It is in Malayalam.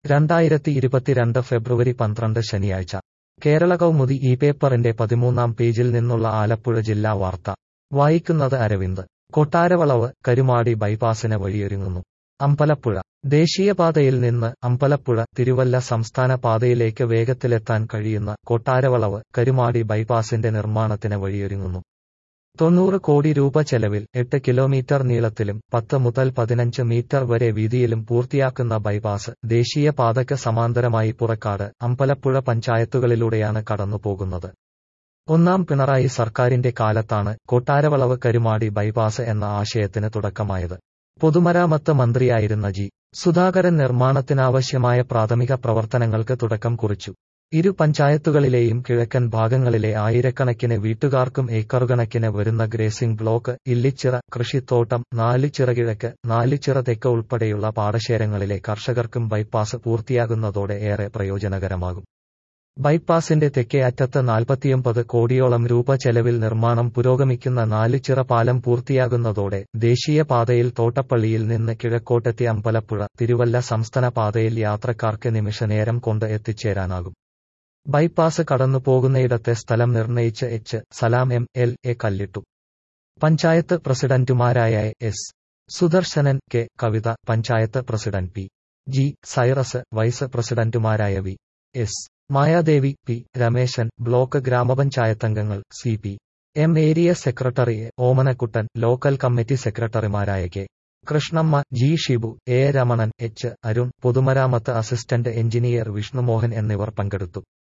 രണ്ടായിരത്തി ഇരുപത്തിരണ്ട് ഫെബ്രുവരി പന്ത്രണ്ട് ശനിയാഴ്ച കേരള കൗമുദി ഈ പേപ്പറിന്റെ പതിമൂന്നാം പേജിൽ നിന്നുള്ള ആലപ്പുഴ ജില്ലാ വാർത്ത വായിക്കുന്നത് അരവിന്ദ് കൊട്ടാരവളവ് കരുമാടി ബൈപ്പാസിന് വഴിയൊരുങ്ങുന്നു അമ്പലപ്പുഴ ദേശീയപാതയിൽ നിന്ന് അമ്പലപ്പുഴ തിരുവല്ല സംസ്ഥാന പാതയിലേക്ക് വേഗത്തിലെത്താൻ കഴിയുന്ന കൊട്ടാരവളവ് കരുമാടി ബൈപ്പാസിന്റെ നിർമ്മാണത്തിന് വഴിയൊരുങ്ങുന്നു തൊണ്ണൂറ് കോടി രൂപ ചെലവിൽ എട്ട് കിലോമീറ്റർ നീളത്തിലും പത്ത് മുതൽ പതിനഞ്ച് മീറ്റർ വരെ വീതിയിലും പൂർത്തിയാക്കുന്ന ബൈപ്പാസ് ദേശീയപാതയ്ക്ക് സമാന്തരമായി പുറക്കാട് അമ്പലപ്പുഴ പഞ്ചായത്തുകളിലൂടെയാണ് കടന്നുപോകുന്നത് ഒന്നാം പിണറായി സർക്കാരിന്റെ കാലത്താണ് കൊട്ടാരവളവ് കരുമാടി ബൈപ്പാസ് എന്ന ആശയത്തിന് തുടക്കമായത് പൊതുമരാമത്ത് മന്ത്രിയായിരുന്ന ജി സുധാകരൻ നിർമ്മാണത്തിനാവശ്യമായ പ്രാഥമിക പ്രവർത്തനങ്ങൾക്ക് തുടക്കം കുറിച്ചു ഇരു പഞ്ചായത്തുകളിലെയും കിഴക്കൻ ഭാഗങ്ങളിലെ ആയിരക്കണക്കിന് വീട്ടുകാർക്കും ഏക്കറുകണക്കിന് വരുന്ന ഗ്രേസിംഗ് ബ്ലോക്ക് ഇല്ലിച്ചിറ കൃഷിത്തോട്ടം നാലിച്ചിറ കിഴക്ക് നാലിച്ചിറ തെക്ക് ഉൾപ്പെടെയുള്ള പാടശേരങ്ങളിലെ കർഷകർക്കും ബൈപ്പാസ് പൂർത്തിയാകുന്നതോടെ ഏറെ പ്രയോജനകരമാകും ബൈപ്പാസിന്റെ തെക്കേ അറ്റത്ത് നാൽപ്പത്തിയൊമ്പത് കോടിയോളം രൂപ ചെലവിൽ നിർമ്മാണം പുരോഗമിക്കുന്ന നാലിച്ചിറ പാലം പൂർത്തിയാകുന്നതോടെ ദേശീയപാതയിൽ തോട്ടപ്പള്ളിയിൽ നിന്ന് കിഴക്കോട്ടെത്തി അമ്പലപ്പുഴ തിരുവല്ല സംസ്ഥാന പാതയിൽ യാത്രക്കാർക്ക് നിമിഷനേരം കൊണ്ട് എത്തിച്ചേരാനാകും ബൈപ്പാസ് കടന്നു പോകുന്നയിടത്തെ സ്ഥലം നിർണയിച്ച് H Salam M L A കല്ലിട്ടു പഞ്ചായത്ത് പ്രസിഡന്റുമാരായ S Sudarsanan K Kavitha panchayat president P G Cyrus vice പ്രസിഡന്റുമാരായ V S Mayadevi P Rameshan block ഗ്രാമപഞ്ചായത്തംഗങ്ങൾ C P M area secretary A Omanakuttan local committee സെക്രട്ടറിമാരായ K Krishnamma G Shibu A Ramanan H Arun പൊതുമരാമത്ത് അസിസ്റ്റന്റ് എഞ്ചിനീയർ വിഷ്ണുമോഹൻ എന്നിവർ പങ്കെടുത്തു